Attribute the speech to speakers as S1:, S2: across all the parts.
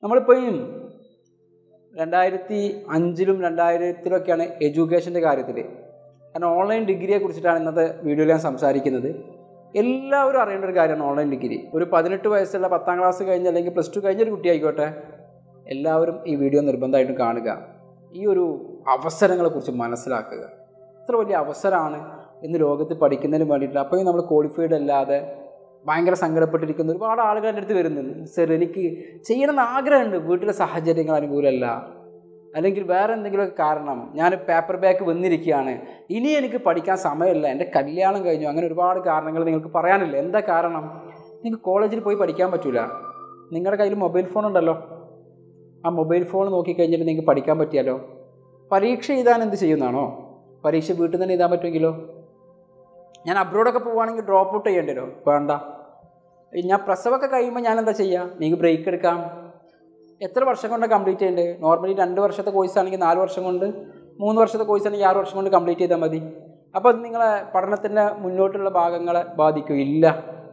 S1: നമ്മളിപ്പോഴും രണ്ടായിരത്തി അഞ്ചിലും രണ്ടായിരത്തിലൊക്കെയാണ് എഡ്യൂക്കേഷൻ്റെ കാര്യത്തിൽ കാരണം ഓൺലൈൻ ഡിഗ്രിയെ കുറിച്ചിട്ടാണ് ഇന്നത്തെ വീഡിയോയിൽ ഞാൻ സംസാരിക്കുന്നത് എല്ലാവരും അറിയേണ്ട ഒരു കാര്യമാണ് ഓൺലൈൻ ഡിഗ്രി ഒരു പതിനെട്ട് വയസ്സുള്ള പത്താം ക്ലാസ് കഴിഞ്ഞ അല്ലെങ്കിൽ പ്ലസ് ടു കഴിഞ്ഞൊരു കുട്ടി ആയിക്കോട്ടെ എല്ലാവരും ഈ വീഡിയോ നിർബന്ധമായിട്ടും കാണുക ഈ ഒരു അവസരങ്ങളെക്കുറിച്ച് മനസ്സിലാക്കുക ഇത്ര വലിയ അവസരമാണ് ഇന്ന് ലോകത്ത് പഠിക്കുന്നതിന് വേണ്ടിയിട്ട് അപ്പോഴും നമ്മൾ ക്വാളിഫൈഡ് അല്ലാതെ ഭയങ്കര സങ്കടപ്പെട്ടിരിക്കുന്ന ഒരുപാട് ആളുകൾ എൻ്റെ അടുത്ത് വരുന്നുണ്ട് സർ എനിക്ക് ചെയ്യണമെന്ന് ആഗ്രഹമുണ്ട് വീട്ടിലെ സാഹചര്യങ്ങൾ അനുകൂലമല്ല അല്ലെങ്കിൽ വേറെ എന്തെങ്കിലും കാരണം ഞാൻ പേപ്പർ ബാക്ക് വന്നിരിക്കുകയാണ് ഇനി എനിക്ക് പഠിക്കാൻ സമയമില്ല എൻ്റെ കല്യാണം കഴിഞ്ഞു അങ്ങനെ ഒരുപാട് കാരണങ്ങൾ നിങ്ങൾക്ക് പറയാനില്ല എന്താ കാരണം നിങ്ങൾക്ക് കോളേജിൽ പോയി പഠിക്കാൻ പറ്റില്ല നിങ്ങളുടെ കയ്യിൽ മൊബൈൽ ഫോൺ ഉണ്ടല്ലോ ആ മൊബൈൽ ഫോൺ നോക്കിക്കഴിഞ്ഞിട്ട് നിങ്ങൾക്ക് പഠിക്കാൻ പറ്റിയാലോ പരീക്ഷ എഴുതാൻ എന്ത് ചെയ്യുന്നതാണോ പരീക്ഷ വീട്ടിൽ തന്നെ എഴുതാൻ പറ്റുമെങ്കിലോ ഞാൻ അബ്രോഡൊക്കെ പോവുകയാണെങ്കിൽ ഡ്രോപ്പ് ഔട്ട് ചെയ്യേണ്ടി വരും വേണ്ട ഞാൻ പ്രസവമൊക്കെ കഴിയുമ്പോൾ ഞാൻ എന്താ ചെയ്യുക നിങ്ങൾക്ക് ബ്രേക്ക് എടുക്കാം എത്ര വർഷം കൊണ്ട് കംപ്ലീറ്റ് ചെയ്യേണ്ടത് നോർമലി രണ്ട് വർഷത്തെ കോഴ്സ് ആണെങ്കിൽ നാല് വർഷം കൊണ്ട് മൂന്ന് വർഷത്തെ കോഴ്സ് ആണെങ്കിൽ ആറ് വർഷം കൊണ്ട് കംപ്ലീറ്റ് ചെയ്താൽ മതി അപ്പോൾ അത് നിങ്ങളെ പഠനത്തിൻ്റെ മുന്നോട്ടുള്ള ഭാഗങ്ങളെ ബാധിക്കും ഇല്ല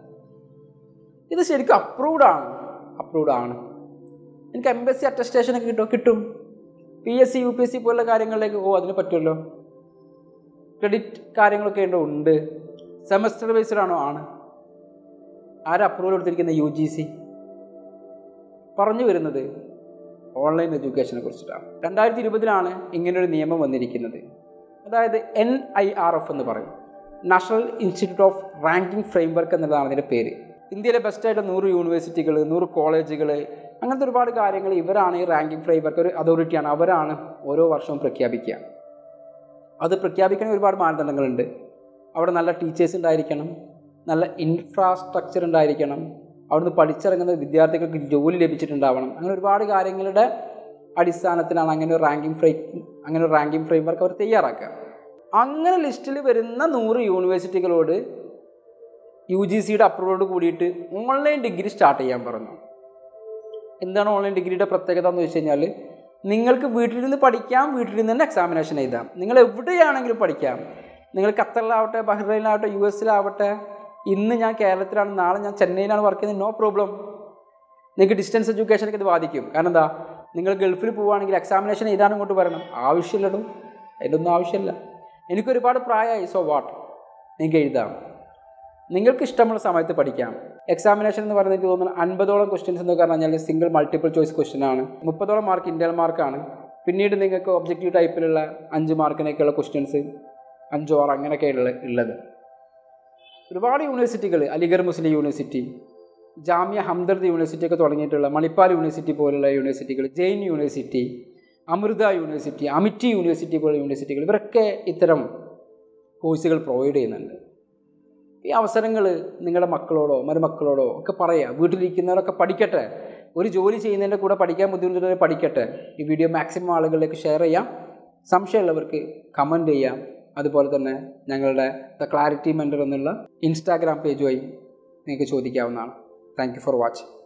S1: ഇത് ശരിക്കും അപ്രൂവ്ഡ് ആണ് അപ്രൂവ്ഡ് ആണ് എനിക്ക് എം എസ് സി അറ്റസ്റ്റേഷനൊക്കെ കിട്ടുമോ കിട്ടും P S C U P S C പോലുള്ള കാര്യങ്ങളിലേക്ക് ഓ അതിന് പറ്റുമല്ലോ ക്രെഡിറ്റ് കാര്യങ്ങളൊക്കെ ഉണ്ടോ ഉണ്ട് സെമസ്റ്റർ ബേസ്ഡ് ആണോ ആണ് ആരാ അപ്രൂവൽ കൊടുത്തിരിക്കുന്ന യു ജി സി പറഞ്ഞു വരുന്നത് ഓൺലൈൻ എഡ്യൂക്കേഷനെ കുറിച്ചിട്ടാണ് രണ്ടായിരത്തി ഇരുപതിലാണ് ഇങ്ങനൊരു നിയമം വന്നിരിക്കുന്നത് അതായത് എൻ ഐ ആർ എഫ് എന്ന് പറയും national institute of ranking framework എന്നുള്ളതാണ് അതിൻ്റെ പേര് ഇന്ത്യയിലെ ബെസ്റ്റായിട്ട് നൂറ് യൂണിവേഴ്സിറ്റികൾ നൂറ് കോളേജുകൾ അങ്ങനത്തെ ഒരുപാട് കാര്യങ്ങൾ ഇവരാണ് ഈ റാങ്കിങ് ഫ്രെയിംവർക്ക് ഒരു അതോറിറ്റിയാണ് അവരാണ് ഓരോ വർഷവും പ്രഖ്യാപിക്കുക അത് പ്രഖ്യാപിക്കണ ഒരുപാട് മാനദണ്ഡങ്ങളുണ്ട് അവിടെ നല്ല ടീച്ചേഴ്സ് ഉണ്ടായിരിക്കണം നല്ല ഇൻഫ്രാസ്ട്രക്ചർ ഉണ്ടായിരിക്കണം അവിടുന്ന് പഠിച്ചിറങ്ങുന്ന വിദ്യാർത്ഥികൾക്ക് ജോലി ലഭിച്ചിട്ടുണ്ടാവണം അങ്ങനെ ഒരുപാട് കാര്യങ്ങളുടെ അടിസ്ഥാനത്തിലാണ് അങ്ങനെ ഒരു റാങ്കിങ് ഫ്രെയിം അങ്ങനെ ഒരു റാങ്കിങ് ഫ്രെയിംവർക്ക് അവർ തയ്യാറാക്കുക അങ്ങനെ ലിസ്റ്റിൽ വരുന്ന നൂറ് യൂണിവേഴ്സിറ്റികളോട് യു ജി സിയുടെ അപ്രൂവോട് കൂടിയിട്ട് ഓൺലൈൻ ഡിഗ്രി സ്റ്റാർട്ട് ചെയ്യാൻ പറഞ്ഞു എന്താണ് ഓൺലൈൻ ഡിഗ്രിയുടെ പ്രത്യേകത എന്ന് വെച്ച് കഴിഞ്ഞാൽ നിങ്ങൾക്ക് വീട്ടിൽ നിന്ന് പഠിക്കാം വീട്ടിൽ നിന്ന് തന്നെ എക്സാമിനേഷൻ എഴുതാം നിങ്ങൾ എവിടെയാണെങ്കിലും പഠിക്കാം നിങ്ങൾ ഖത്തറിലാവട്ടെ ബഹ്റൈനിലാവട്ടെ യു എസിലാവട്ടെ ഇന്ന് ഞാൻ കേരളത്തിലാണ് നാളെ ഞാൻ ചെന്നൈയിലാണ് വർക്ക് ചെയ്യുന്നത് നോ പ്രോബ്ലം നിങ്ങൾക്ക് ഡിസ്റ്റൻസ് എഡ്യൂക്കേഷനൊക്കെ ഇത് ബാധിക്കും കാരണം എന്താ നിങ്ങൾ ഗൾഫിൽ പോവുകയാണെങ്കിൽ എക്സാമിനേഷൻ എഴുതാനും ഇങ്ങോട്ട് വരണം ആവശ്യമില്ലടും അതിൻ്റെ ഒന്നും ആവശ്യമില്ല എനിക്കൊരുപാട് പ്രായമായി സോ വാട്ട് നിങ്ങൾക്ക് എഴുതാം നിങ്ങൾക്ക് ഇഷ്ടമുള്ള സമയത്ത് പഠിക്കാം എക്സാമിനേഷൻ എന്ന് പറയുന്നത് എനിക്ക് തോന്നുന്നു അൻപതോളം ക്വസ്റ്റ്യൻസ് എന്ന് പറഞ്ഞു കഴിഞ്ഞാൽ സിംഗിൾ മൾട്ടിപ്പിൾ ചോയ്സ് ക്വസ്റ്റ്യൻ ആണ് മുപ്പതോളം മാർക്ക് ഇന്ത്യൻ മാർക്കാണ് പിന്നീട് നിങ്ങൾക്ക് ഒബ്ജക്റ്റീവ് ടൈപ്പിലുള്ള അഞ്ച് മാർക്കിനൊക്കെയുള്ള ക്വസ്റ്റ്യൻസ് അഞ്ചോ ആറ് അങ്ങനെയൊക്കെയുള്ള ഉള്ളത് ഒരുപാട് യൂണിവേഴ്സിറ്റികൾ അലിഗർ മുസ്ലിം യൂണിവേഴ്സിറ്റി ജാമ്യ ഹംദർദ് യൂണിവേഴ്സിറ്റി ഒക്കെ തുടങ്ങിയിട്ടുള്ള മണിപ്പാൽ യൂണിവേഴ്സിറ്റി പോലുള്ള യൂണിവേഴ്സിറ്റികൾ Jain university Amrita university Amity university പോലുള്ള യൂണിവേഴ്സിറ്റികൾ ഇവരൊക്കെ ഇത്തരം കോഴ്സുകൾ പ്രൊവൈഡ് ചെയ്യുന്നുണ്ട് ഈ അവസരങ്ങൾ നിങ്ങളുടെ മക്കളോടോ മരുമക്കളോടോ ഒക്കെ പറയുക വീട്ടിലിരിക്കുന്നവരൊക്കെ പഠിക്കട്ടെ ഒരു ജോലി ചെയ്യുന്നതിൻ്റെ കൂടെ പഠിക്കാൻ ബുദ്ധിമുട്ടുള്ളവർ പഠിക്കട്ടെ ഈ വീഡിയോ മാക്സിമം ആളുകളിലേക്ക് ഷെയർ ചെയ്യാം സംശയമുള്ളവർക്ക് കമൻറ്റ് ചെയ്യാം അതുപോലെ തന്നെ ഞങ്ങളുടെ ദ ക്ലാരിറ്റി മെൻറ്റർ എന്നുള്ള ഇൻസ്റ്റാഗ്രാം പേജ് വഴി നിങ്ങൾക്ക് ചോദിക്കാവുന്നതാണ് താങ്ക് യു ഫോർ വാച്ചിങ്